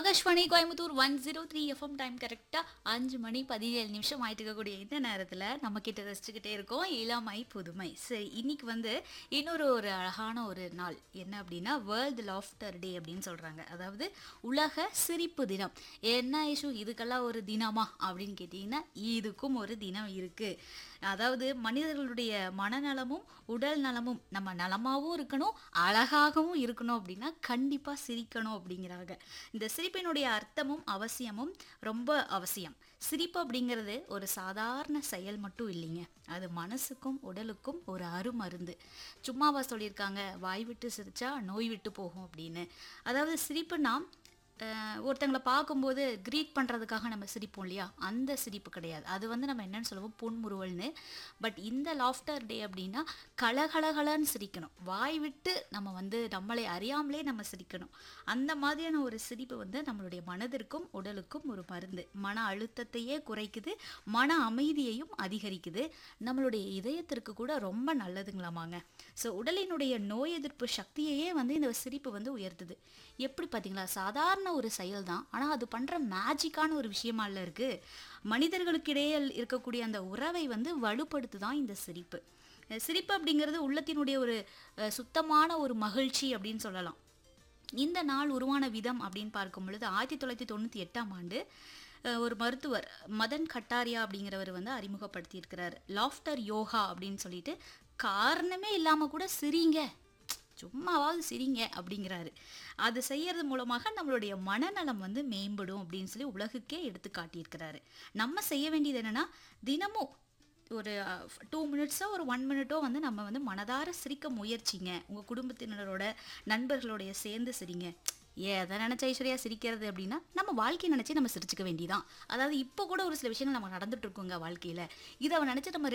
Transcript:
Akashvani Coimbatore one zero three FM time கரெக்டாக அஞ்சு மணி பதினேழு நிமிஷம் ஆயிட்டு இருக்கக்கூடிய இந்த நேரத்தில் நம்ம கிட்ட ரசிச்சுக்கிட்டே இருக்கோம் இளமை புதுமை சரி இன்னைக்கு வந்து இன்னொரு ஒரு அழகான ஒரு நாள் என்ன அப்படின்னா வேர்ல்டு லாஃப்டர் டே அப்படின்னு சொல்கிறாங்க அதாவது உலக சிரிப்பு தினம் என்ன இஷ்யூ இதுக்கெல்லாம் ஒரு தினமா அப்படின்னு கேட்டிங்கன்னா இதுக்கும் ஒரு தினம் இருக்குது அதாவது மனிதர்களுடைய மனநலமும் உடல் நலமும் நம்ம நலமாகவும் இருக்கணும் அழகாகவும் இருக்கணும் அப்படின்னா கண்டிப்பாக சிரிக்கணும் அப்படிங்கிறாங்க இந்த சிரிப்பினுடைய அர்த்தமும் அவசியமும் ரொம்ப அவசியம் சிரிப்பு அப்படிங்கிறது ஒரு சாதாரண செயல் மட்டும் இல்லைங்க அது மனசுக்கும் உடலுக்கும் ஒரு அருமருந்து சும்மாவா சொல்லியிருக்காங்க வாய் விட்டு சிரிச்சா நோய் விட்டு போகும் அப்படின்னு அதாவது சிரிப்புனா அஹ், ஒருத்தங்களை பார்க்கும்போது க்ரீட் பண்ணுறதுக்காக நம்ம சிரிப்போம் இல்லையா அந்த சிரிப்பு கிடையாது அது வந்து நம்ம என்னன்னு சொல்லுவோம் புன்முறுவல்னு பட் இந்த லாஃப்டர் டே அப்படின்னா கலகலகலன்னு சிரிக்கணும் வாய் விட்டு நம்ம வந்து நம்மளை அறியாமலே நம்ம சிரிக்கணும் அந்த மாதிரியான ஒரு சிரிப்பு வந்து நம்மளுடைய மனதிற்கும் உடலுக்கும் ஒரு மருந்து மன அழுத்தத்தையே குறைக்குது மன அமைதியையும் அதிகரிக்குது நம்மளுடைய இதயத்திற்கு கூட ரொம்ப நல்லதுங்களாமாங்க ஸோ உடலினுடைய நோய் எதிர்ப்பு சக்தியையே வந்து இந்த சிரிப்பு வந்து உயர்த்துது எப்படி பார்த்தீங்களா சாதாரண ஒரு செயல் தான் ஆனால் அது பண்ணுற மேஜிக்கான ஒரு விஷயமா இல்லை இருக்குது மனிதர்களுக்கிடையே இருக்கக்கூடிய அந்த உறவை வந்து வலுப்படுத்துதான் இந்த சிரிப்பு அஹ் சிரிப்பு அப்படிங்கிறது உள்ளத்தினுடைய ஒரு அஹ், சுத்தமான ஒரு மகிழ்ச்சி அப்படின்னு சொல்லலாம் இந்த நாள் உருவான விதம் அப்படின்னு பார்க்கும் பொழுது ஆயிரத்தி தொள்ளாயிரத்தி தொண்ணூற்றி எட்டாம் ஆண்டு அஹ், ஒரு மருத்துவர் மதன் கட்டாரியா அப்படிங்கிறவர் வந்து அறிமுகப்படுத்தியிருக்கிறார் லாஃப்டர் யோகா அப்படின்னு சொல்லிட்டு காரணமே இல்லாமல் கூட சிரிங்க சும்மாவாவது சிரிங்க அப்படிங்கிறாரு அது செய்யறது மூலமாக நம்மளுடைய மனநலம் வந்து மேம்படும் அப்படின்னு சொல்லி உலகுக்கே எடுத்து காட்டியிருக்கிறாரு நம்ம செய்ய வேண்டியது என்னன்னா தினமும் ஒரு டூ மினிட்ஸோ ஒரு ஒன் மினிட்டோ வந்து நம்ம வந்து மனதார சிரிக்க முயற்சிங்க உங்கள் குடும்பத்தினரோட நண்பர்களோடைய சேர்ந்து சிரிங்க எதை நினச்ச ஐஸ்வர்யா சிரிக்கிறது அப்படின்னா நம்ம வாழ்க்கையை நினச்சி நம்ம சிரிச்சுக்க வேண்டியதான் அதாவது இப்போ கூட ஒரு சில விஷயங்கள் நம்ம நடந்துட்டு இருக்கோங்க வாழ்க்கையில் இதை நினச்சி நம்ம